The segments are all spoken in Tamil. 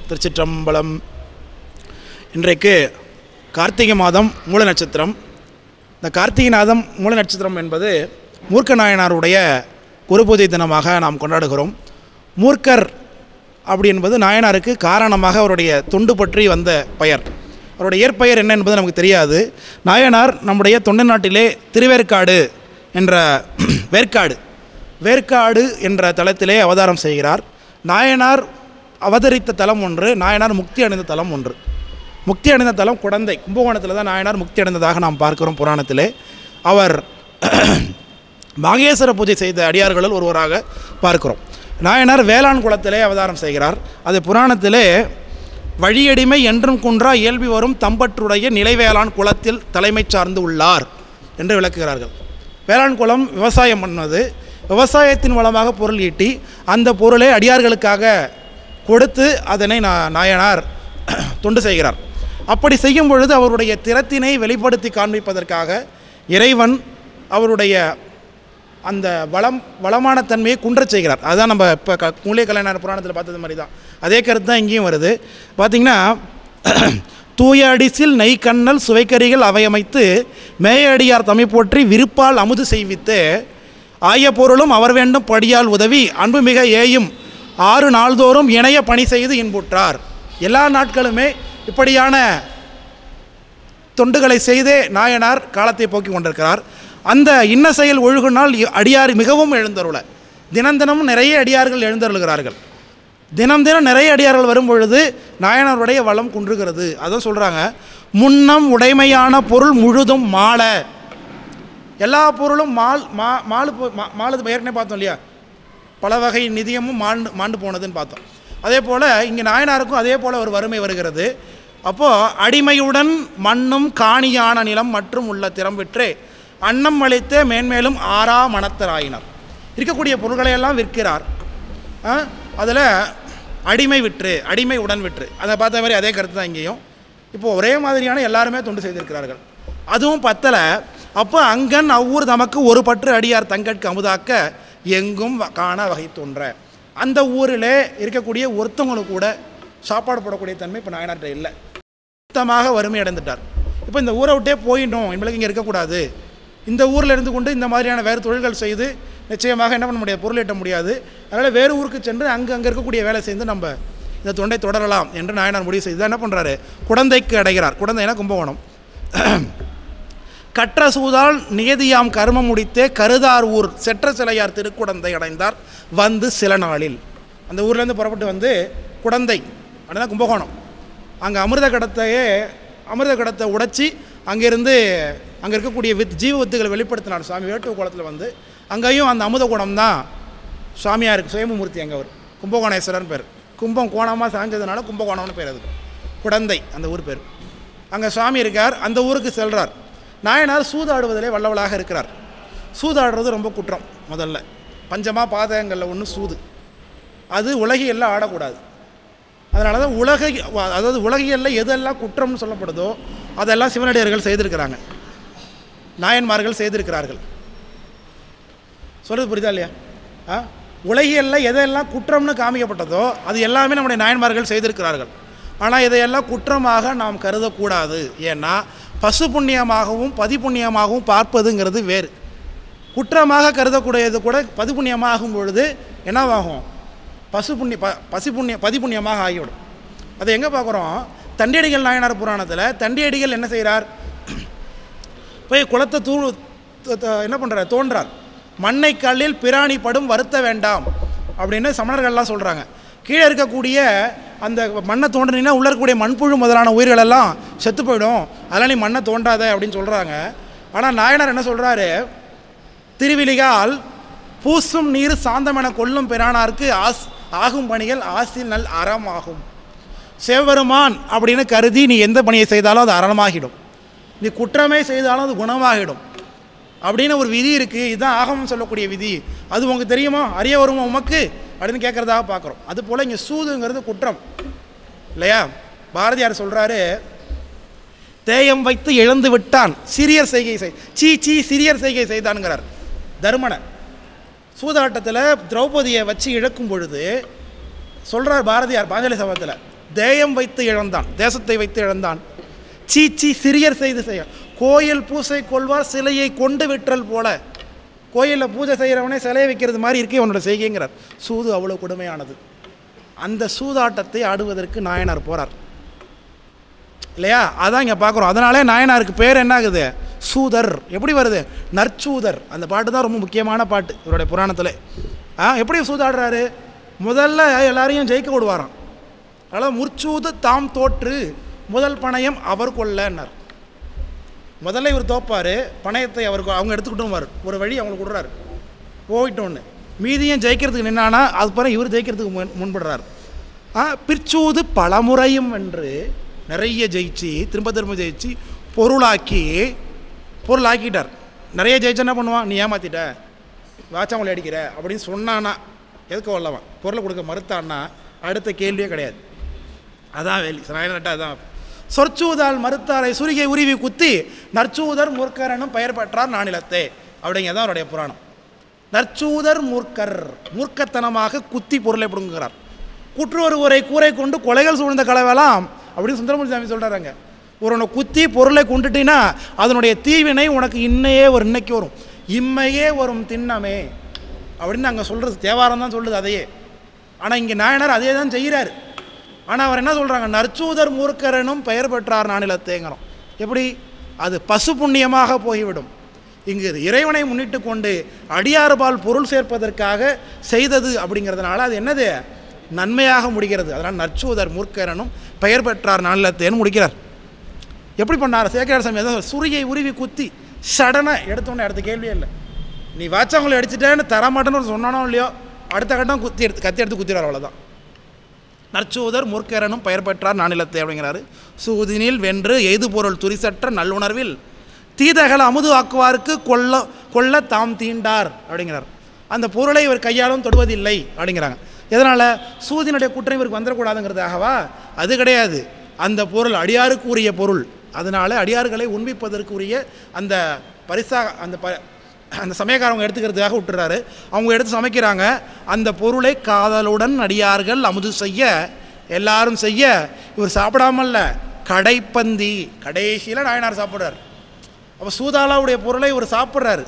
திருச்சிற்றம்பலம் இன்றைக்கு கார்த்திகை மாதம் மூல நட்சத்திரம் இந்த கார்த்திகை மாதம் மூல நட்சத்திரம் என்பது மூர்க்க நாயனாருடைய குரு பூஜை தினமாக நாம் கொண்டாடுகிறோம் மூர்க்கர் அப்படி என்பது நாயனாருக்கு காரணமாக அவருடைய தொண்டு பற்றி வந்த பெயர் அவருடைய இயற்பெயர் என்ன என்பது நமக்கு தெரியாது நாயனார் நம்முடைய தொண்டை நாட்டிலே திருவேற்காடு என்ற வேற்காடு வேற்காடு என்ற தலத்திலே அவதாரம் செய்கிறார் நாயனார் அவதரித்த தலம் ஒன்று நாயனார் முக்தி அடைந்த தலம் ஒன்று முக்தி அடைந்த தலம் குடந்தை கும்பகோணத்தில் தான் நாயனார் முக்தி அடைந்ததாக நாம் பார்க்கிறோம் புராணத்திலே அவர் மாகேஸ்வர பூஜை செய்த அடியார்களுள் ஒருவராக பார்க்கிறோம் நாயனார் வேளாண் குளத்திலே அவதாரம் செய்கிறார் அது புராணத்திலே வழியடிமை என்றும் குன்றா இயல்பி வரும் தம்பற்றுடைய நிலைவேளாண் குளத்தில் தலைமை சார்ந்து உள்ளார் என்று விளக்குகிறார்கள் வேளாண் குளம் விவசாயம் பண்ணுவது விவசாயத்தின் மூலமாக பொருள் ஈட்டி அந்த பொருளை அடியார்களுக்காக கொடுத்து அதனை நா நாயனார் தொண்டு செய்கிறார் அப்படி செய்யும் பொழுது அவருடைய திறத்தினை வெளிப்படுத்தி காண்பிப்பதற்காக இறைவன் அவருடைய அந்த வளம் வளமான தன்மையை குன்றச் செய்கிறார் அதுதான் நம்ம இப்போ க மூலிகை கலைஞர் புராணத்தில் பார்த்தது மாதிரி தான் அதே கருத்து தான் இங்கேயும் வருது பார்த்திங்கன்னா தூய அடிசில் நெய் கண்ணல் சுவைக்கறிகள் அவையமைத்து மேயடியார் தமை போற்றி விருப்பால் அமுது செய்வித்து ஆய பொருளும் அவர் வேண்டும் படியால் உதவி அன்புமிக ஏயும் ஆறு நாள்தோறும் இணைய பணி செய்து இன்புற்றார் எல்லா நாட்களுமே இப்படியான தொண்டுகளை செய்தே நாயனார் காலத்தை போக்கி கொண்டிருக்கிறார் அந்த இன்ன செயல் ஒழுகுனால் இ- அடியார் மிகவும் எழுந்தருள தினம் தினமும் நிறைய அடியார்கள் எழுந்தருளுகிறார்கள் தினம் தினம் நிறைய அடியார்கள் வரும் பொழுது நாயனாருடைய வளம் குன்றுகிறது அதான் சொல்கிறாங்க முன்னம் உடைமையான பொருள் முழுதும் மாள எல்லா பொருளும் மால் மா மாலு போ- மா மாலது ஏற்கனவே பார்த்தோம் இல்லையா பல வகை நிதியமும் மாண்டு மாண்டு போனதுன்னு பார்த்தோம் அதே போல் இங்கே நாயனாருக்கும் அதே போல் ஒரு வறுமை வருகிறது அப்போது அடிமையுடன் மண்ணும் காணியான நிலம் மற்றும் உள்ள திறம் விற்றே அன்னம் அளித்தே மேன்மேலும் ஆறா மனத்தராயினார் இருக்கக்கூடிய பொருள்களை எல்லாம் விற்கிறார் அதில் அடிமை விற்று அடிமை உடன் விற்று அதை பார்த்த மாதிரி அதே கருத்து தான் இங்கேயும் இப்போது ஒரே மாதிரியான எல்லாருமே தொண்டு செய்திருக்கிறார்கள் அதுவும் பத்தலை அப்போ அங்கன் அவ்வூர் தமக்கு ஒரு பற்று அடியார் தங்கட்கு அமுதாக்க எங்கும் வ- காண வகை தோன்ற அந்த ஊரிலே இருக்கக்கூடிய ஒருத்தவங்களுக்கு கூட சாப்பாடு போடக்கூடிய தன்மை இப்போ நாயனார்கிட்ட இல்லை சுத்தமாக வறுமை அடைந்துட்டார் இப்போ இந்த ஊரை விட்டே போயிட்டோம் இனிமேலுக்கு இங்கே இருக்கக்கூடாது இந்த ஊரில் இருந்து கொண்டு இந்த மாதிரியான வேறு தொழில்கள் செய்து நிச்சயமாக என்ன பண்ண முடியாது பொருள் ஈட்ட முடியாது அதனால் வேறு ஊருக்கு சென்று அங்கே அங்கே இருக்கக்கூடிய வேலை செய்து நம்ம இந்த தொண்டை தொடரலாம் என்று நாயனார் முடிவு செய்து என்ன பண்ணுறாரு குடந்தைக்கு அடைகிறார் குடந்தைனா கும்பகோணம் கற்ற சூதால் நியதியாம் கர்மம் முடித்தே கருதார் ஊர் செற்ற சிலையார் திருக்குடந்தை அடைந்தார் வந்து சில நாளில் அந்த ஊர்லேருந்து புறப்பட்டு வந்து குடந்தை அப்படின்னா கும்பகோணம் அங்கே அமிர்த கடத்தையே அமிர்த கடத்தை உடைச்சி அங்கேருந்து அங்கே இருக்கக்கூடிய வித் ஜீவ வித்துகளை வெளிப்படுத்தினார் சுவாமி வேட்டுவ குளத்தில் வந்து அங்கேயும் அந்த அமுத குடம் தான் சுவாமியாக இருக்குது சுயம்புமூர்த்தி அங்கே அவர் கும்பகோணேஸ்வரன் பேர் கும்பம் கோணமாக சாய்ஞ்சதுனால கும்பகோணம்னு பேர் அதுக்கு குடந்தை அந்த ஊர் பேர் அங்கே சுவாமி இருக்கார் அந்த ஊருக்கு செல்றார் நாயனார் சூதாடுவதிலே வல்லவளாக இருக்கிறார் சூதாடுறது ரொம்ப குற்றம் முதல்ல பஞ்சமா பாதகங்களில் ஒன்று சூது அது உலகியெல்லாம் ஆடக்கூடாது அதனால தான் உலக அதாவது உலகியலில் எதெல்லாம் குற்றம்னு சொல்லப்படுதோ அதெல்லாம் சிவனடியார்கள் செய்திருக்கிறாங்க நாயன்மார்கள் செய்திருக்கிறார்கள் சொல்கிறது புரியுதா இல்லையா ஆ உலகியலில் எதெல்லாம் குற்றம்னு காமிக்கப்பட்டதோ அது எல்லாமே நம்முடைய நாயன்மார்கள் செய்திருக்கிறார்கள் ஆனால் இதையெல்லாம் குற்றமாக நாம் கருதக்கூடாது ஏன்னா பசு புண்ணியமாகவும் பதி புண்ணியமாகவும் பார்ப்பதுங்கிறது வேறு குற்றமாக கருதக்கூடியது கூட பதி புண்ணியமாகும் பொழுது என்னவாகும் பசு புண்ணிய ப பசி புண்ணிய பதி புண்ணியமாக ஆகிவிடும் அதை எங்கே பார்க்குறோம் தண்டியடிகள் நாயனார் புராணத்தில் தண்டியடிகள் என்ன செய்கிறார் போய் குளத்தை தூ த- த- என்ன பண்ணுறார் தோன்றார் மண்ணை கல்லில் பிராணி படும் வருத்த வேண்டாம் அப்படின்னு சமணர்கள்லாம் சொல்கிறாங்க கீழே இருக்கக்கூடிய அந்த மண்ணை தோண்டினீங்கன்னா உள்ளே இருக்கக்கூடிய மண்புழு முதலான உயிர்கள் எல்லாம் செத்து போயிடும் அதெல்லாம் நீ மண்ணை தோண்டாத அப்படின்னு சொல்கிறாங்க ஆனால் நாயனார் என்ன சொல்கிறாரு திருவிழிகால் பூசும் நீர் சாந்தமென கொல்லும் பிரானாருக்கு ஆஸ் ஆகும் பணிகள் ஆசில் நல் அறமாகும் சிவபெருமான் அப்படின்னு கருதி நீ எந்த பணியை செய்தாலும் அது அறமாகிடும் நீ குற்றமே செய்தாலும் அது குணமாகிடும் அப்படின்னு ஒரு விதி இருக்குது இதுதான் ஆகமம் சொல்லக்கூடிய விதி அது உங்களுக்கு தெரியுமா அறிய வருமா உமக்கு அப்படின்னு கேட்குறதாக பார்க்குறோம் அது போல் இங்கே சூதுங்கிறது குற்றம் இல்லையா பாரதியார் சொல்கிறாரு தேயம் வைத்து இழந்து விட்டான் சிறியர் செய்கை செய் சீ சீ சிறியர் செய்கை செய்தான்ங்கிறார் தருமனை சூதாட்டத்தில் திரௌபதியை வச்சு இழக்கும் பொழுது சொல்கிறார் பாரதியார் பாஞ்சாலி சபத்தில் தேயம் வைத்து இழந்தான் தேசத்தை வைத்து இழந்தான் சீச்சி சிறியர் செய்து செய்ய கோயில் பூசை கொள்வார் சிலையை கொண்டு விற்றல் போல கோயிலில் பூஜை செய்கிறவனே சிலையை வைக்கிறது மாதிரி இருக்கே உன்னோட செய்கைங்கிறார் சூது அவ்வளோ கொடுமையானது அந்த சூதாட்டத்தை ஆடுவதற்கு நாயனார் போகிறார் இல்லையா அதான் இங்கே பார்க்குறோம் அதனாலே நாயனாருக்கு பேர் என்ன ஆகுது சூதர் எப்படி வருது நற்சூதர் அந்த பாட்டு தான் ரொம்ப முக்கியமான பாட்டு இவருடைய புராணத்தில் ஆ எப்படி சூதாடுறாரு முதல்ல எல்லாரையும் ஜெயிக்க விடுவாராம் அதனால் முற்சூது தாம் தோற்று முதல் பணயம் அவர் கொள்ளன்னார் முதல்ல இவர் தோப்பார் பணயத்தை அவருக்கு அவங்க எடுத்துக்கிட்டோம் ஒரு வழி அவங்களுக்கு விடுறாரு போயிட்டோன்னு மீதியும் ஜெயிக்கிறதுக்கு நின்னானா அது பிறகு இவர் ஜெயிக்கிறதுக்கு முன் முன்படுறார் ஆ பிற்சூது பலமுறையும் வென்று நிறைய ஜெயிச்சு திரும்ப திரும்ப ஜெயிச்சு பொருளாக்கி பொருள் ஆக்கிட்டார் நிறைய ஜெயிச்சு என்ன பண்ணுவான் நீ ஏமாத்திட்ட வாச்சாமலை அடிக்கிற அப்படின்னு சொன்னானா எதுக்கு வரலவன் பொருளை கொடுக்க மறுத்தான்னா அடுத்த கேள்வியே கிடையாது அதான் வேலி நாயனட்டா அதான் சொற்சூதால் மறுத்தாரை சுருகை உருவி குத்தி நற்சூதர் மூர்க்கரனும் பெயர் பெற்றார் நானிலத்தே அப்படிங்கிறது தான் அவருடைய புராணம் நற்சூதர் மூர்க்கர் மூர்க்கத்தனமாக குத்தி பொருளை பிடுங்குகிறார் குற்றொரு உரை கூரை கொண்டு கொலைகள் சூழ்ந்த கலவெல்லாம் அப்படின்னு சுந்தரமூர்த்தி சாமி சொல்கிறாங்க ஒருவனை குத்தி பொருளை கொண்டுட்டினா அதனுடைய தீவினை உனக்கு இன்னையே ஒரு இன்னைக்கு வரும் இம்மையே வரும் திண்ணமே அப்படின்னு நாங்கள் சொல்கிறது தேவாரம் தான் சொல்லுது அதையே ஆனால் இங்கே நாயனார் அதே தான் செய்கிறார் ஆனால் அவர் என்ன சொல்கிறாங்க நற்சூதர் மூர்க்கரனும் பெயர் பெற்றார் நானிலத்தேங்கிறோம் எப்படி அது பசு புண்ணியமாக போய்விடும் இங்கு இறைவனை முன்னிட்டு கொண்டு அடியாறுபால் பொருள் சேர்ப்பதற்காக செய்தது அப்படிங்கிறதுனால அது என்னது நன்மையாக முடிகிறது அதனால் நற்சூதர் மூர்க்கரனும் பெயர் பெற்றார் நானிலத்தேன்னு முடிக்கிறார் எப்படி பண்ணார் சேகரார் சாமி அதான் சுரியை உருவி குத்தி சடனை எடுத்தோன்னே அடுத்த கேள்வியே இல்லை நீ வாச்சாங்களை அடிச்சிட்டேன்னு தரமாட்டேன்னு சொன்னானோ இல்லையோ அடுத்த கட்டம் குத்தி எடுத்து கத்தி எடுத்து குத்திடுவார் அவ்வளோதான் நற்சூதர் முற்கரனும் பெயர் பெற்றார் நானிலத்தை அப்படிங்கிறாரு சூதினில் வென்று எய்து பொருள் துரிசற்ற நல்லுணர்வில் தீதகல அமுது ஆக்குவாருக்கு கொல்ல கொல்ல தாம் தீண்டார் அப்படிங்கிறார் அந்த பொருளை இவர் கையாலும் தொடுவதில்லை அப்படிங்கிறாங்க எதனால் சூதினுடைய குற்றம் இவருக்கு வந்துடக்கூடாதுங்கிறதாகவா அது கிடையாது அந்த பொருள் அடியாருக்கு உரிய பொருள் அதனால் அடியார்களை உண்பிப்பதற்கு உரிய அந்த பரிசாக அந்த ப அந்த சமயக்காரவங்க எடுத்துக்கிறதுக்காக விட்டுறாரு அவங்க எடுத்து சமைக்கிறாங்க அந்த பொருளை காதலுடன் அடியார்கள் அமுது செய்ய எல்லாரும் செய்ய இவர் சாப்பிடாமல்ல கடைப்பந்தி கடைசியில் நாயனார் சாப்பிட்றாரு அப்போ சூதாலாவுடைய பொருளை இவர் சாப்பிட்றாரு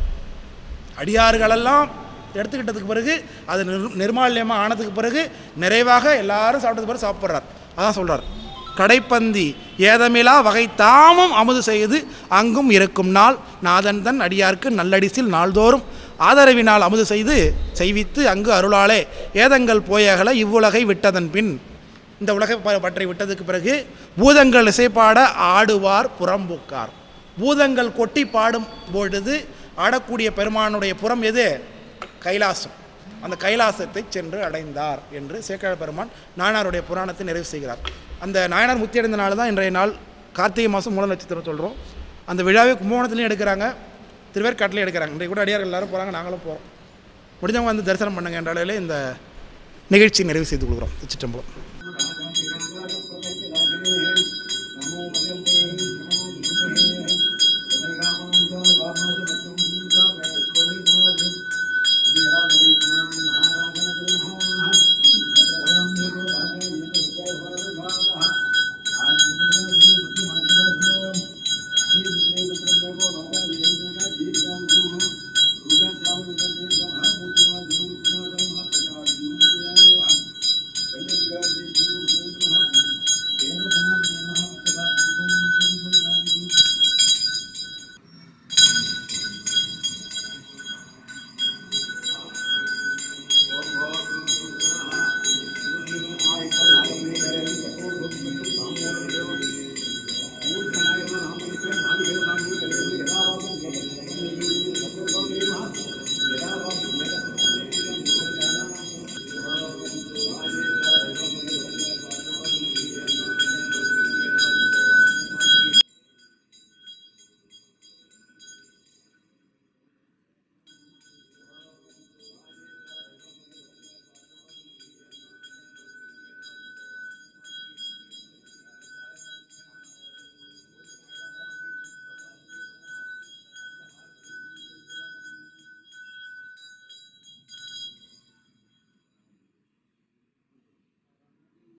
அடியார்களெல்லாம் எடுத்துக்கிட்டதுக்கு பிறகு அது நிர் நிர்மால்யமாக ஆனதுக்கு பிறகு நிறைவாக எல்லாரும் சாப்பிட்டதுக்கு பிறகு சாப்பிட்றார் அதான் சொல்கிறார் கடைப்பந்தி ஏதமிலா வகை தாமும் அமுது செய்து அங்கும் இருக்கும் நாள் நாதன் தன் அடியார்க்கு நல்லடிசில் நாள்தோறும் ஆதரவினால் அமுது செய்து செய்வித்து அங்கு அருளாலே ஏதங்கள் போயகல இவ்வுலகை விட்டதன் பின் இந்த உலகை ப- பற்றி விட்டதுக்கு பிறகு பூதங்கள் இசைப்பாட ஆடுவார் புறம்பூக்கார் பூதங்கள் கொட்டி பாடும் பொழுது ஆடக்கூடிய பெருமானுடைய புறம் எது கைலாசம் அந்த கைலாசத்தை சென்று அடைந்தார் என்று சேக்கழ பெருமான் நாயனாருடைய புராணத்தை நிறைவு செய்கிறார் அந்த நாயனார் முத்தி அடைந்த நாள் தான் இன்றைய நாள் கார்த்திகை மாதம் மூல நட்சத்திரம் சொல்கிறோம் அந்த விழாவை கும்பகோணத்துலையும் எடுக்கிறாங்க திருவேற்காட்டிலையும் எடுக்கிறாங்க இன்றைக்கு கூட அடியார்கள் எல்லாரும் போகிறாங்க நாங்களும் போகிறோம் முடிஞ்சவங்க வந்து தரிசனம் பண்ணுங்க என்ற அளவில் இந்த நிகழ்ச்சி நிறைவு செய்து கொள்கிறோம் சிற்றம்பலம்